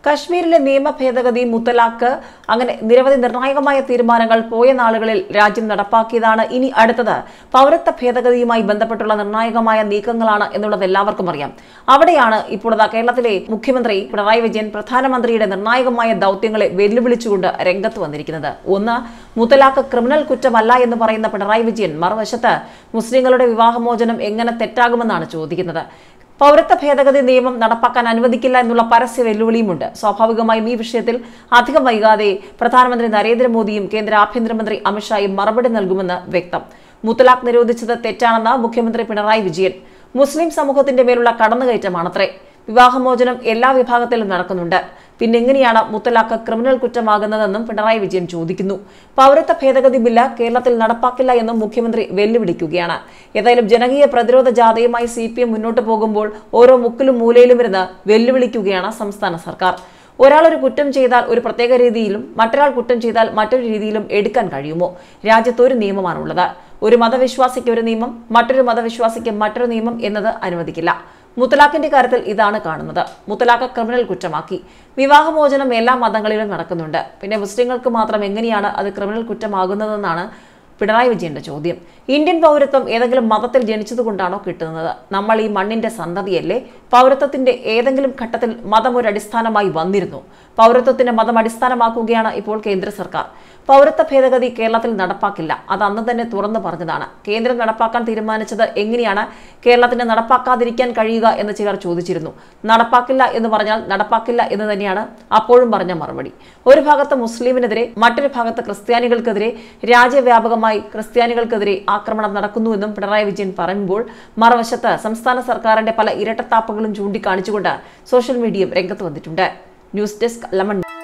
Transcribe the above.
കശ്മീരിലെ നിയമ ഭേദഗതി മുത്തലാഖ് അങ്ങനെ നിരവധി നിർണായകമായ തീരുമാനങ്ങൾ പോയ നാളുകളിൽ രാജ്യം നടപ്പാക്കിയതാണ് ഇനി അടുത്തത് പൗരത്വ ഭേദഗതിയുമായി ബന്ധപ്പെട്ടുള്ള നിർണായകമായ നീക്കങ്ങളാണ് എന്നുള്ളത് എല്ലാവർക്കും അറിയാം അവിടെയാണ് ഇപ്പോൾ ദാ കേരളത്തിലെ മുഖ്യമന്ത്രി പിണറായി വിജയൻ പ്രധാനമന്ത്രിയുടെ നിർണായകമായ ദൗത്യങ്ങളെ വെല്ലുവിളിച്ചുകൊണ്ട് രംഗത്ത് വന്നിരിക്കുന്നത് ഒന്ന് മുത്തലാഖ് ക്രിമിനൽ കുറ്റമല്ല എന്ന് പറയുന്ന പിണറായി വിജയൻ മറുവശത്ത് മുസ്ലിങ്ങളുടെ വിവാഹമോചനം എങ്ങനെ തെറ്റാകുമെന്നാണ് ചോദിക്കുന്നത് പൗരത്വ ഭേദഗതി നിയമം നടപ്പാക്കാൻ അനുവദിക്കില്ല എന്നുള്ള പരസ്യ വെല്ലുവിളിയുമുണ്ട് സ്വാഭാവികമായും ഈ വിഷയത്തിൽ അധികം വൈകാതെ പ്രധാനമന്ത്രി നരേന്ദ്രമോദിയും കേന്ദ്ര ആഭ്യന്തരമന്ത്രി അമിത്ഷായും മറുപടി നൽകുമെന്ന് വ്യക്തം മുത്തലാഖ് നിരോധിച്ചത് തെറ്റാണെന്ന് മുഖ്യമന്ത്രി പിണറായി വിജയൻ മുസ്ലിം സമൂഹത്തിന്റെ മേലുള്ള കടന്നുകയറ്റമാണത്രേ വിവാഹമോചനം എല്ലാ വിഭാഗത്തിലും നടക്കുന്നുണ്ട് പിന്നെ എങ്ങനെയാണ് മുത്തലാഖ് ക്രിമിനൽ കുറ്റമാകുന്നതെന്നും പിണറായി വിജയൻ ചോദിക്കുന്നു പൗരത്വ ഭേദഗതി ബില്ല് കേരളത്തിൽ നടപ്പാക്കില്ല എന്നും മുഖ്യമന്ത്രി വെല്ലുവിളിക്കുകയാണ് ഏതായാലും ജനകീയ പ്രതിരോധ ജാഥയുമായി സി പി എം മുന്നോട്ട് പോകുമ്പോൾ ഓരോ മുക്കിലും മൂലയിലും ഇരുന്ന് വെല്ലുവിളിക്കുകയാണ് സംസ്ഥാന സർക്കാർ ഒരാൾ ഒരു കുറ്റം ചെയ്താൽ ഒരു പ്രത്യേക രീതിയിലും മറ്റൊരാൾ കുറ്റം ചെയ്താൽ മറ്റൊരു രീതിയിലും എടുക്കാൻ കഴിയുമോ രാജ്യത്ത് ഒരു നിയമമാണുള്ളത് ഒരു മതവിശ്വാസിക്ക് ഒരു നിയമം മറ്റൊരു മതവിശ്വാസിക്ക് മറ്റൊരു നിയമം എന്നത് അനുവദിക്കില്ല മുത്തലാഖിന്റെ കാര്യത്തിൽ ഇതാണ് കാണുന്നത് മുത്തലാഖ് ക്രിമിനൽ കുറ്റമാക്കി വിവാഹമോചനം എല്ലാ മതങ്ങളിലും നടക്കുന്നുണ്ട് പിന്നെ മുസ്ലിങ്ങൾക്ക് മാത്രം എങ്ങനെയാണ് അത് ക്രിമിനൽ കുറ്റമാകുന്നതെന്നാണ് പിണറായി വിജയന്റെ ചോദ്യം ഇന്ത്യൻ പൗരത്വം ഏതെങ്കിലും മതത്തിൽ ജനിച്ചതുകൊണ്ടാണോ കിട്ടുന്നത് നമ്മൾ ഈ മണ്ണിന്റെ സന്തതിയല്ലേ പൗരത്വത്തിന്റെ ഏതെങ്കിലും ഘട്ടത്തിൽ മതം ഒരു അടിസ്ഥാനമായി വന്നിരുന്നു പൗരത്വത്തിന്റെ മതം അടിസ്ഥാനമാക്കുകയാണ് ഇപ്പോൾ കേന്ദ്ര സർക്കാർ പൗരത്വ ഭേദഗതി കേരളത്തിൽ നടപ്പാക്കില്ല അത് അന്ന് തന്നെ തുറന്നു പറഞ്ഞതാണ് കേന്ദ്രം നടപ്പാക്കാൻ തീരുമാനിച്ചത് എങ്ങനെയാണ് കേരളത്തിന് നടപ്പാക്കാതിരിക്കാൻ കഴിയുക എന്ന് ചിലർ ചോദിച്ചിരുന്നു നടപ്പാക്കില്ല എന്ന് പറഞ്ഞാൽ നടപ്പാക്കില്ല എന്ന് തന്നെയാണ് അപ്പോഴും പറഞ്ഞ മറുപടി ഒരു ഭാഗത്ത് മുസ്ലിമിനെതിരെ മറ്റൊരു ഭാഗത്ത് ക്രിസ്ത്യാനികൾക്കെതിരെ രാജ്യവ്യാപകമായി ക്രിസ്ത്യാനികൾക്കെതിരെ ആക്രമണം നടക്കുന്നുവെന്നും പിണറായി വിജയൻ പറയുമ്പോൾ മറുവശത്ത് സംസ്ഥാന സർക്കാരിന്റെ പല ഇരട്ടത്താപ്പുകളും ചൂണ്ടിക്കാണിച്ചുകൊണ്ട് സോഷ്യൽ മീഡിയയും രംഗത്ത് വന്നിട്ടുണ്ട് ന്യൂസ് ഡെസ്ക് ലമൺ